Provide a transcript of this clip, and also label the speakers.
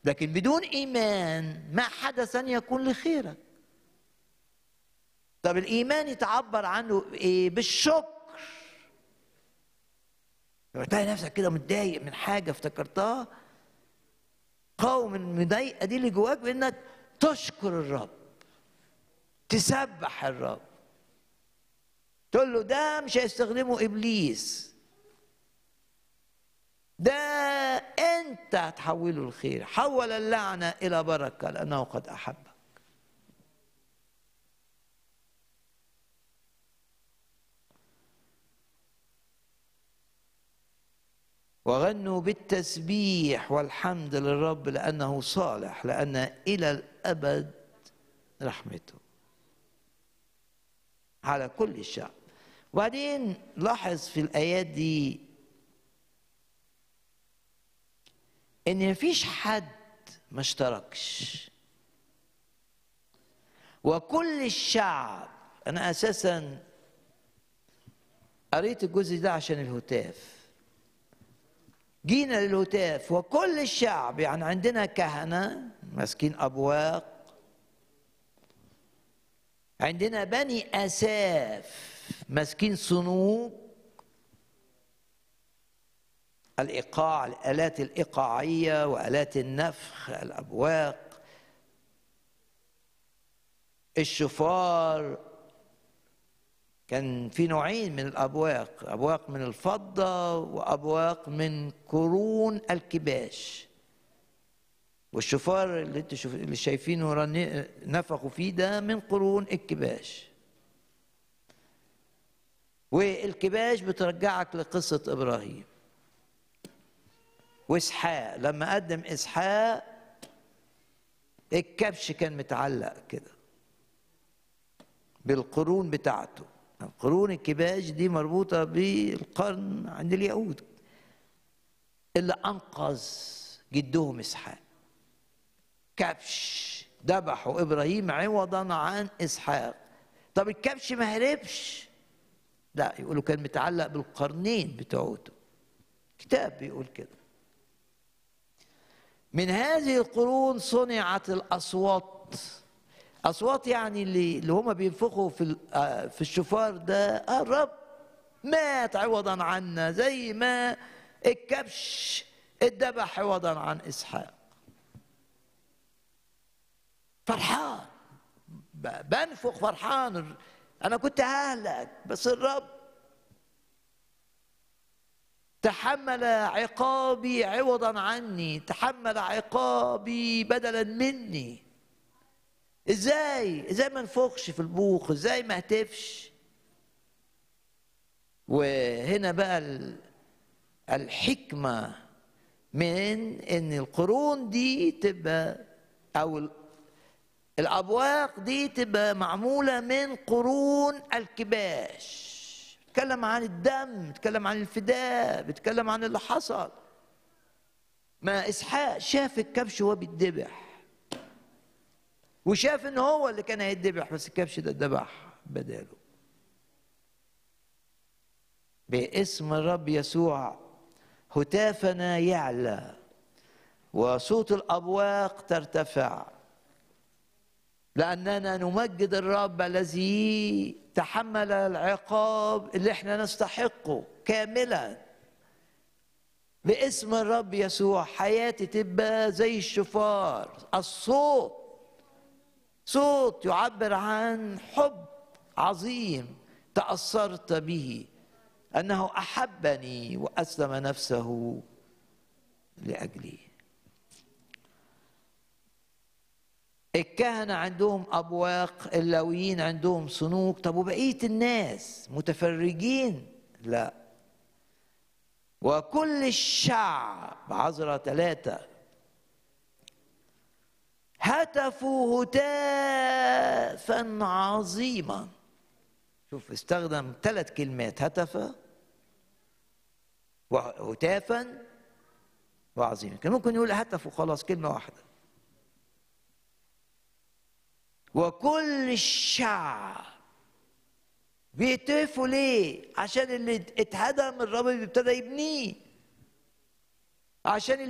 Speaker 1: لكن بدون ايمان ما حدث ان يكون لخيرك طب الايمان يتعبر عنه ايه بالشكر لما تلاقي نفسك كده متضايق من حاجه افتكرتها قاوم المضايقه دي اللي جواك بانك تشكر الرب تسبح الرب تقول له ده مش هيستخدمه ابليس ده انت هتحوله الخير حول اللعنه الى بركه لانه قد احبك وغنوا بالتسبيح والحمد للرب لانه صالح لان الى الابد رحمته على كل الشعب وبعدين لاحظ في الايات دي ان مفيش حد ما اشتركش وكل الشعب انا اساسا قريت الجزء ده عشان الهتاف جينا للهتاف وكل الشعب يعني عندنا كهنه ماسكين ابواق عندنا بني اساف ماسكين صنوج الايقاع الالات الايقاعيه والات النفخ الابواق الشفار كان في نوعين من الابواق ابواق من الفضه وابواق من قرون الكباش والشفار اللي انتوا شوف اللي شايفينه رن- نفخوا فيه ده من قرون الكباش والكباش بترجعك لقصه ابراهيم واسحاق لما قدم اسحاق الكبش كان متعلق كده بالقرون بتاعته قرون الكباش دي مربوطه بالقرن عند اليهود اللي انقذ جدهم اسحاق كبش ذبحوا ابراهيم عوضا عن اسحاق طب الكبش ما هربش لا يقولوا كان متعلق بالقرنين بتوعته كتاب بيقول كده من هذه القرون صنعت الاصوات اصوات يعني اللي اللي هم بينفخوا في ال- آه، في الشفار ده آه، الرب مات عوضا عنا زي ما الكبش اتذبح عوضا عن اسحاق فرحان ب- بنفخ فرحان انا كنت ههلك بس الرب تحمل عقابي عوضا عني تحمل عقابي بدلا مني ازاي ازاي ما نفخش في البوق ازاي ما اهتفش وهنا بقى ال- الحكمه من ان القرون دي تبقى او ال- الابواق دي تبقى معموله من قرون الكباش بتكلم عن الدم بتكلم عن الفداء بتكلم عن اللي حصل ما اسحاق شاف الكبش وهو بيتذبح وشاف ان هو اللي كان هيتذبح بس الكبش ده اتذبح بداله باسم الرب يسوع هتافنا يعلى وصوت الابواق ترتفع لاننا نمجد الرب الذي تحمل العقاب اللي احنا نستحقه كاملا باسم الرب يسوع حياتي تبقى زي الشفار الصوت صوت يعبر عن حب عظيم تأثرت به أنه أحبني وأسلم نفسه لأجلي الكهنة عندهم أبواق اللاويين عندهم صنوك طب وبقية الناس متفرجين لا وكل الشعب عذرة ثلاثة هتفوا هتافا عظيما شوف استخدم ثلاث كلمات هتف وهتافا وعظيما كان ممكن يقول هتف وخلاص كلمة واحدة وكل الشعب بيهتفوا ليه؟ عشان اللي اتهدم الرب ابتدى يبنيه عشان